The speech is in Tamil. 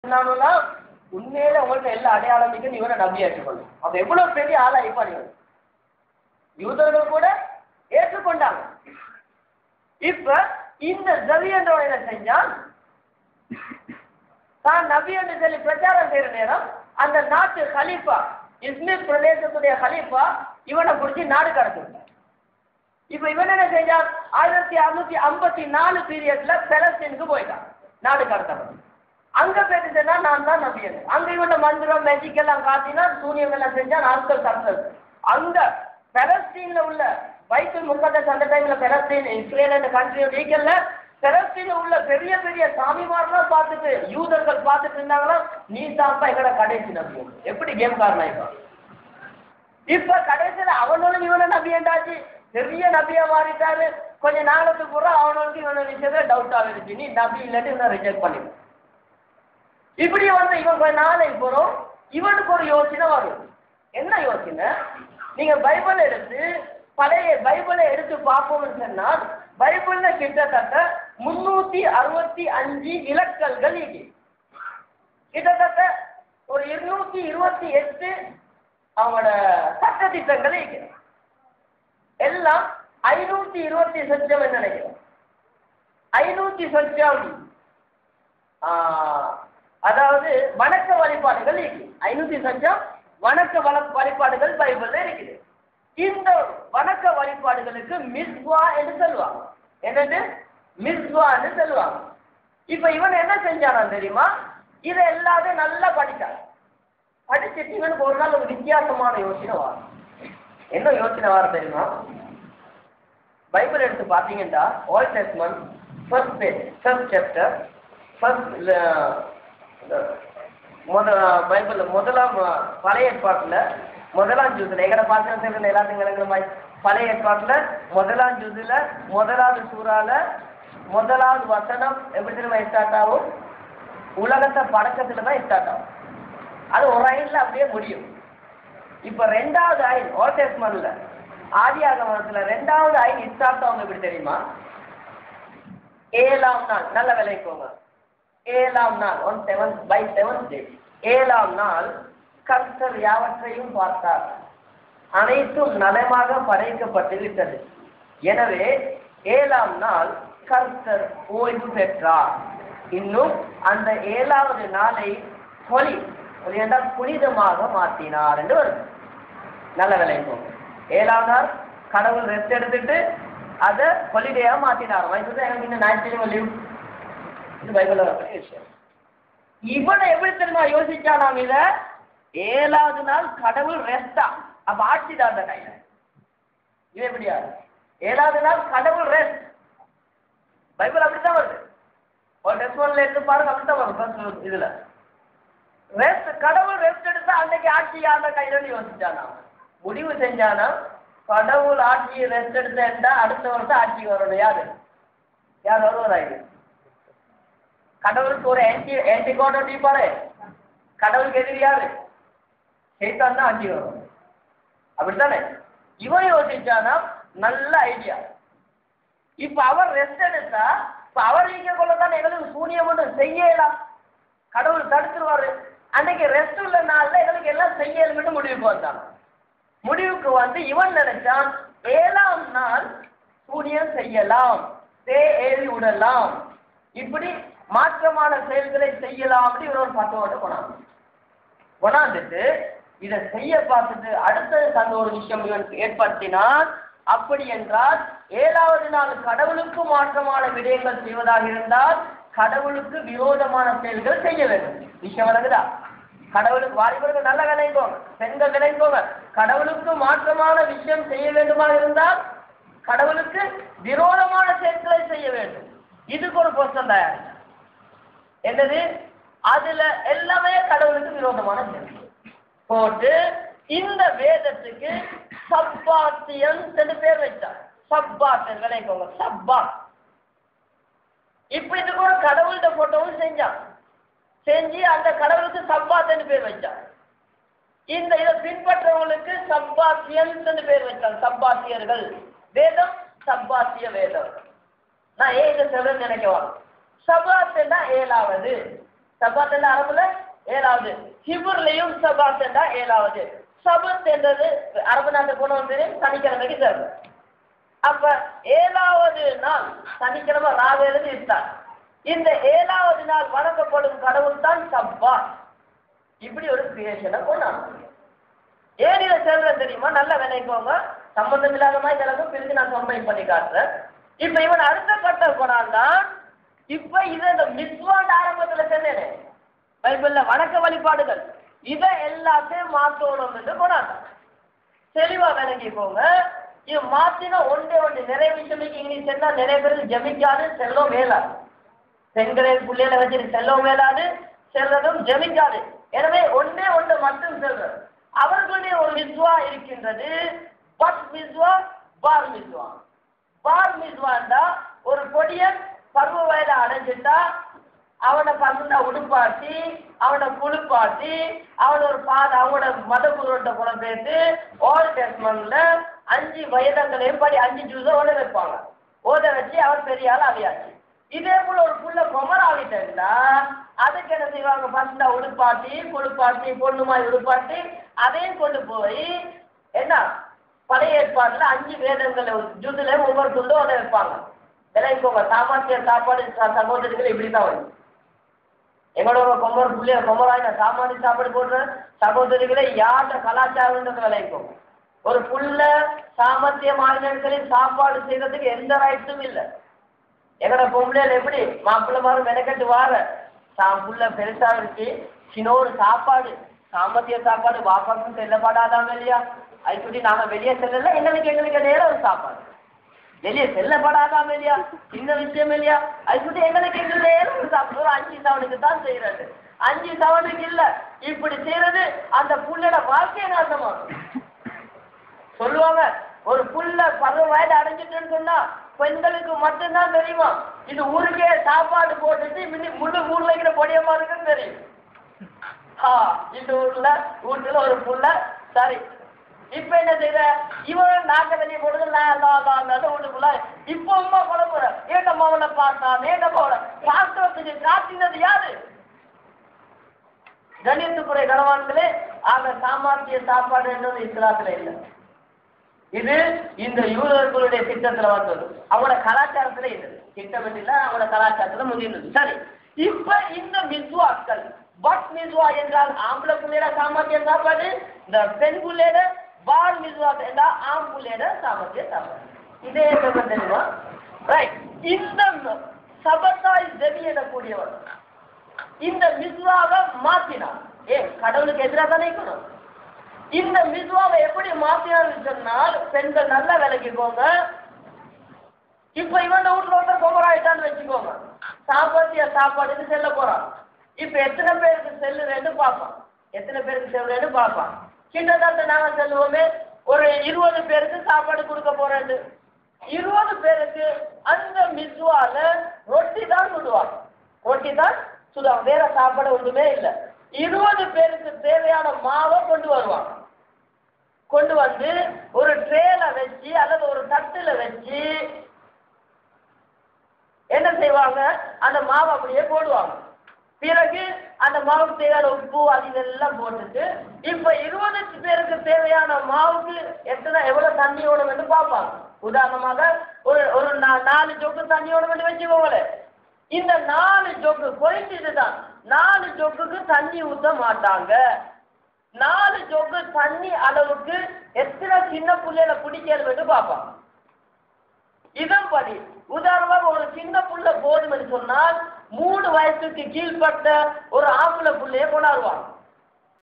சொன்னானுன்னா உண்மையில உங்கள்ட்ட எல்லா அடையாளம் இருக்கு இவனை நம்பி ஏற்றுக்கொள்ளும் அப்ப எவ்வளவு பெரிய ஆளா இருப்பான் இவன் யூதர்கள் கூட ஏற்றுக்கொண்டாங்க இப்ப இந்த ஜவி என்றவன் என்ன செஞ்சான் தான் நபி என்று சொல்லி பிரச்சாரம் செய்யற நேரம் அந்த நாட்டு ஹலீஃபா இஸ்மில் பிரதேசத்துடைய ஹலீஃபா இவனை பிடிச்சி நாடு கடத்தி விட்டான் இப்ப இவன் என்ன செஞ்சான் ஆயிரத்தி அறுநூத்தி ஐம்பத்தி நாலு பீரியட்ல பெலஸ்தீனுக்கு போயிட்டான் நாடு கடத்தப்படும் அங்க போயிட்டு சொன்னா நான் தான் நபியன் அங்க இவன மந்திரம் மேஜிக் எல்லாம் காட்டினா சூனியம் எல்லாம் செஞ்சா நாட்கள் தடுத்தது அங்க பெலஸ்தீன்ல உள்ள பைத்துல் முகத்தஸ் அந்த டைம்ல பெலஸ்தீன் இஸ்ரேல் என்ற கண்ட்ரி வீக்கல்ல பெலஸ்தீன்ல உள்ள பெரிய பெரிய சாமிமாரெல்லாம் பார்த்துட்டு யூதர்கள் பார்த்துட்டு இருந்தாங்களா நீ தான்ப்பா எங்கட கடைசி நபி எப்படி கேம் காரணம் இப்போ இப்ப கடைசியில அவனும் இவனை நபி என்றாச்சு பெரிய நபியா மாறிட்டாரு கொஞ்ச நாளத்துக்கு பூரா அவனுக்கு இவனை விஷயத்துல டவுட் ஆகிடுச்சு நீ நபி இல்லாட்டி இவனை ரிஜெக்ட் பண்ணி இப்படி வந்து இவன் கொஞ்ச நாளைக்கு போறோம் இவனுக்கு ஒரு யோசனை வரும் என்ன யோசனை நீங்க பைபிள் எடுத்து பழைய பைபிளை எடுத்து பார்ப்போம்னு சொன்னா பைபிள்ல கிட்டத்தட்ட முன்னூத்தி அறுபத்தி அஞ்சு இலக்கல்கள் இருக்கு கிட்டத்தட்ட ஒரு இருநூத்தி இருபத்தி எட்டு அவங்களோட சட்ட திட்டங்கள் இருக்கு எல்லாம் ஐநூத்தி இருபத்தி சொச்சம் நினைக்கிறேன் ஐநூத்தி சொச்சம் அதாவது வணக்க வழிபாடுகள் இருக்கு ஐநூத்தி சொச்சம் வணக்க வள வழிபாடுகள் பைபிள்ல இருக்குது இந்த வணக்க வழிபாடுகளுக்கு மிஸ்வா என்று சொல்லுவாங்க என்னது மிஸ்வான்னு சொல்லுவாங்க இப்ப இவன் என்ன செஞ்சானா தெரியுமா இதை எல்லாத்தையும் நல்லா படிச்சான் படிச்சுட்டு இவனுக்கு ஒரு நாள் ஒரு வித்தியாசமான யோசனை வரும் என்ன யோசனை வரும் தெரியுமா பைபிள் எடுத்து பார்த்தீங்கன்னா old testament first page first chapter first முத பைபிள் முதலாம் அஹ், பழைய ஏற்பாட்டில் முதலாம் ஜூஸில் எங்கட பாசனம் செய்கிற எல்லாத்தையும் கிழங்குற மாதிரி பழைய ஏற்பாட்டில் முதலாம் ஜூஸில் முதலாவது சூறால முதலாவது வசனம் எப்படி தெரியுமா ஸ்டார்ட் ஆகும் உலகத்தை படக்கத்துல தான் ஸ்டார்ட் ஆகும் அது ஒரு ஐன்ல அப்படியே முடியும் இப்ப ரெண்டாவது ஐன் ஓல்ட் டெஸ்ட்மென்ட்ல ஆதியாகமத்துல ரெண்டாவது ஐன் ஸ்டார்ட் ஆகும் எப்படி தெரியுமா ஏழாம் நாள் நல்ல விளைக்கோங்க ஏழாம் நாள் one seven by seven day ஏழாம் நாள் கர்த்தர் யாவற்றையும் பார்த்தார் அனைத்தும் நலமாக படைக்கப்பட்டு விட்டது எனவே ஏழாம் நாள் கர்த்தர் ஓய்வு பெற்றார் இன்னும் அந்த ஏழாவது நாளை ஹொலி ஹொலி என்றால் புனிதமாக மாற்றினார் என்று வருது நல்ல விளைக்கும் ஏழாவது நாள் கடவுள் ரெஸ்ட் எடுத்துட்டு அதை ஹொலிடேயா மாத்தினார் வயசு எனக்கு இன்னும் ஞாயிற்றுக்கிழமை லீவ் இது பைபிள்ல வரக்கூடிய விஷயம் இவனை எப்படி தெரியுமா யோசிச்சானாம் இத ஏழாவது நாள் கடவுள் ரெஸ்டா அப்ப ஆட்சி தான் அந்த கையில இது எப்படியா ஏழாவது நாள் கடவுள் ரெஸ்ட் பைபிள் அப்படித்தான் வருது ஒரு டெஸ்ட் ஒன்ல எடுத்து பாருங்க அப்படித்தான் வரும் first இதுல ரெஸ்ட் கடவுள் ரெஸ்ட் எடுத்தா அன்னைக்கு ஆட்சி யாருந்த கையிலன்னு யோசிச்சானா முடிவு செஞ்சானா கடவுள் ஆட்சி ரெஸ்ட் எடுத்தா அடுத்த வருஷம் ஆட்சிக்கு வரணும் யாரு யார் வருவதாயிரு கடவுளுக்கு ஒரு ஆன்டி ஆன்டிகோட் பாரு கடவுளுக்கு எதிரி யாரு சைத்தான் தான் ஆட்சி வரும் அப்படித்தானே இவன் யோசிச்சானா நல்ல ஐடியா இப்ப அவர் ரெஸ்ட் எடுத்தா இப்ப அவர் இங்க கொள்ளத்தான் எங்களுக்கு சூனியம் ஒன்றும் செய்யலாம் கடவுள் தடுத்துருவாரு அன்னைக்கு ரெஸ்ட் உள்ள நாள்ல எங்களுக்கு எல்லாம் செய்யலும்னு முடிவுக்கு வந்தான் முடிவுக்கு வந்து இவன் நினைச்சான் ஏழாம் நாள் சூனியம் செய்யலாம் தே ஏறி விடலாம் இப்படி மாற்றமான செயல்களை செய்யலாம் அப்படி இவன் ஒரு பத்தோட போனான் கொண்டாந்துட்டு இதை செய்ய பார்த்துட்டு அடுத்தது தந்த ஒரு விஷயம் இவன் ஏற்படுத்தினான் அப்படி என்றால் ஏழாவது நாள் கடவுளுக்கு மாற்றமான விடயங்கள் செய்வதாக இருந்தால் கடவுளுக்கு விரோதமான செயல்கள் செய்ய வேண்டும் விஷயம் விளங்குதா கடவுளுக்கு வாலிபர்கள் நல்ல விளைங்கோங்க பெண்கள் விளைங்கோங்க கடவுளுக்கு மாற்றமான விஷயம் செய்ய வேண்டுமா இருந்தால் கடவுளுக்கு விரோதமான செயல்களை செய்ய வேண்டும் இதுக்கு ஒரு பொருத்தம் தயார் என்னது அதுல எல்லாமே கடவுளுக்கு விரோதமான செயல் போட்டு இந்த வேதத்துக்கு சப்பாத்தியம் என்று பேர் வச்சார் சப்பாத் விளைக்கோங்க சப்பாத் இப்ப இது கூட கடவுள்கிட்ட போட்டோவும் செஞ்சான் செஞ்சு அந்த கடவுளுக்கு சப்பாத்துன்னு பேர் வச்சான் இந்த இதை பின்பற்றவங்களுக்கு சப்பாத்தியம் என்று பேர் வச்சான் சப்பாத்தியர்கள் வேதம் சப்பாத்திய வேதம் நான் ஏன் இதை சொல்ல நினைக்கவா சபாத்துனா ஏழாவது சபாத் என்ற அரபுல ஏழாவது ஹிபுர்லயும் சபாத் என்றா ஏழாவது சபத் என்றது அரபு நாட்டு போனவன் தெரியும் சனிக்கிழமைக்கு சேர்ந்து அப்ப ஏழாவது நாள் சனிக்கிழமை ராவேலது இருந்தார் இந்த ஏழாவது நாள் வணங்கப்படும் கடவுள் தான் சப்பா இப்படி ஒரு கிரியேஷனை கொண்டாங்க ஏன் இதை சொல்றேன் தெரியுமா நல்ல விளைக்கோங்க சம்பந்தம் இல்லாத மாதிரி எனக்கு பிறகு நான் கம்பைன் பண்ணி காட்டுறேன் இப்ப இவன் அடுத்த கட்டம் கொண்டாந்தான் இப்ப இதை இந்த மிஸ்வாண்ட் ஆரம்பத்துல சொன்னேனே பைபிள்ல வணக்க வழிபாடுகள் இதை எல்லாத்தையும் மாத்தணும் என்று கொண்டாந்தான் தெளிவா விளங்கிக்கோங்க இது மாத்தினா ஒன்றே ஒன்று நிறைய விஷயம் இங்கிலீஷ் சொன்னா நிறைய பேருக்கு ஜமிக்காது செல்லும் மேலாது பெண்களை பிள்ளைகளை வச்சுட்டு செல்லவும் மேலாது செல்வதும் ஜமிக்காது எனவே ஒன்றே ஒன்று மட்டும் செல்றது அவர்களுடைய ஒரு மிஸ்வா இருக்கின்றது பட் மிஸ்வா பார் மிஸ்வா பார் மிஸ்வாண்டா ஒரு கொடியன் பருவ வயதை அடைஞ்சிட்டா அவனை பசங்க உடுப்பாட்டி அவனை குளிப்பாட்டி அவனை ஒரு பாத அவனோட மத குருவன்ட்ட கூட பேசி ஓல்ட் டெஸ்ட்மெண்ட்ல அஞ்சு வயதங்களையும் படி அஞ்சு ஜூஸை ஓட வைப்பாங்க ஓத வச்சு அவர் பெரிய ஆள் ஆவியாச்சு இதே போல ஒரு புள்ள குமராவிட்டா அதுக்கு என்ன செய்வாங்க பசங்க உடுப்பாட்டி குளிப்பாட்டி பொண்ணுமாய் உடுப்பாட்டி அதையும் கொண்டு போய் என்ன பழைய ஏற்பாடுல அஞ்சு வேதங்களை ஜூதுல ஒவ்வொரு துண்டும் ஓத வைப்பாங்க விளைவிக்கோங்க சாமானிய சாப்பாடு ச- சகோதரிகள் இப்படிதான் வரும் எங்களோட ஒரு கொம்மர் புள்ளிய கொம்மராய் நான் சாமானிய சாப்பாடு போடுறேன் சகோதரிகளை யார்கிட்ட கலாச்சாரம்ன்றது விளைவிக்கும் ஒரு புள்ள சாமர்த்திய மாநிலங்களில் சாப்பாடு செய்யறதுக்கு எந்த ரைட்ஸும் இல்லை எங்களோட பொம்பளையில எப்படி மாப்பிள்ளை மாதிரி மெனக்கட்டு வார தான் புள்ள பெருசா இருக்கு சின்னோரு சாப்பாடு சாமர்த்திய சாப்பாடு வாப்பாக்கும் செல்லப்படாதாம இல்லையா அதுக்குடி நாம வெளியே செல்லல எங்களுக்கு எங்களுக்கு நேரம் ஒரு சாப்பாடு வெளியே செல்லப்படாதாம இல்லையா சின்ன விஷயம் இல்லையா அதுக்குடி எங்களுக்கு எங்களுக்கு நேரம் ஒரு சாப்பாடு ஒரு அஞ்சு சவனுக்கு தான் செய்யறது அஞ்சு சவனுக்கு இல்ல இப்படி செய்யறது அந்த புள்ளோட வாழ்க்கையை நாசமாகும் சொல்லுவாங்க ஒரு புள்ள பருவ வயது அடைஞ்சிட்டுன்னு சொன்னா பெண்களுக்கு மட்டும்தான் தெரியுமா இது ஊருக்கே சாப்பாடு போட்டுட்டு மின்னி முழு ஊர்ல இருக்கிற பொடியம்மா இருக்குன்னு தெரியும் ஆ இந்த ஊர்ல வீட்டுல ஒரு புள்ள சரி இப்ப என்ன செய்யற இவன் நாக்க தண்ணி போடுறது நான் லா லா லான்னு வீட்டுக்குள்ள இப்போ அம்மா குழம்புற ஏட்ட மாவளை பார்த்தான் ஏட்ட மாவளை பார்க்கறதுக்கு காட்டினது யாரு கணியத்துக்குறை கணவான்களே ஆக சாமர்த்திய சாப்பாடு என்றது இஸ்லாத்துல இல்லை இது இந்த யூதர்களுடைய திட்டத்துல வந்தது அவங்களோட கலாச்சாரத்துல இருந்தது திட்டம் இல்ல அவங்களோட கலாச்சாரத்துல முந்திருந்தது சரி இப்ப இந்த மிஸ்வாக்கள் பட் மிஸ்வா என்றால் ஆம்பளை புள்ளையோட சாமர்த்திய சாப்பாடு இந்த பெண் புள்ளையோட பால் மிஸ்வா என்றால் ஆம் புள்ளையோட சாமர்த்திய சாப்பாடு இதே என்ன தெரியுமா ரைட் இந்த சபத்தாய் ஜெபி எனக்கூடியவர் இந்த மிஸ்வாவை மாத்தினார் ஏன் கடவுளுக்கு எதிராக தானே இருக்கணும் இந்த மிஸ்வாவை எப்படி மாத்தினான்னு சொன்னால் பெண்கள் நல்லா விளக்கிக்கோங்க இப்ப இவன் வீட்டுல ஒருத்தர் கொமராயிட்டான்னு வச்சுக்கோங்க சாப்பாத்திய சாப்பாடுன்னு செல்ல போறான் இப்ப எத்தனை பேருக்கு செல்லுறேன்னு பார்ப்பான் எத்தனை பேருக்கு செல்லுறேன்னு பார்ப்பான் கிட்டத்தட்ட நாங்க செல்லுவோமே ஒரு இருபது பேருக்கு சாப்பாடு கொடுக்க போறேன்னு இருபது பேருக்கு அந்த மிஸ்வால ரொட்டி தான் சுடுவாங்க ரொட்டி தான் சுடுவாங்க வேற சாப்பாடு ஒன்றுமே இல்லை இருபது பேருக்கு தேவையான மாவை கொண்டு வருவாங்க கொண்டு வந்து ஒரு ட்ரேல வச்சு அல்லது ஒரு தட்டுல வச்சு என்ன செய்வாங்க அந்த மாவை அப்படியே போடுவாங்க பிறகு அந்த மாவுக்கு தேவையான உப்பு அது இதெல்லாம் போட்டுட்டு இப்ப இருபது பேருக்கு தேவையான மாவுக்கு எத்தனை எவ்வளவு தண்ணி வேணும்னு பார்ப்பாங்க உதாரணமாக ஒரு ஒரு நா- நாலு ஜொக்கு தண்ணி வேணும்னு வச்சுக்கோங்களேன் இந்த நாலு ஜொக்கு பாயிண்ட் இதுதான் நாலு ஜொக்குக்கு தண்ணி ஊத்த மாட்டாங்க நாலு ஜொக்கு தண்ணி அளவுக்கு எத்தனை சின்ன புள்ளையில பிடிக்கிறதுன்னு பார்ப்பாங்க இதன்படி உதாரணமாக ஒரு சின்ன புள்ள போதும் என்று சொன்னால் மூணு வயசுக்கு கீழ்ப்பட்ட ஒரு ஆம்பளை புள்ளைய கொண்டாடுவாங்க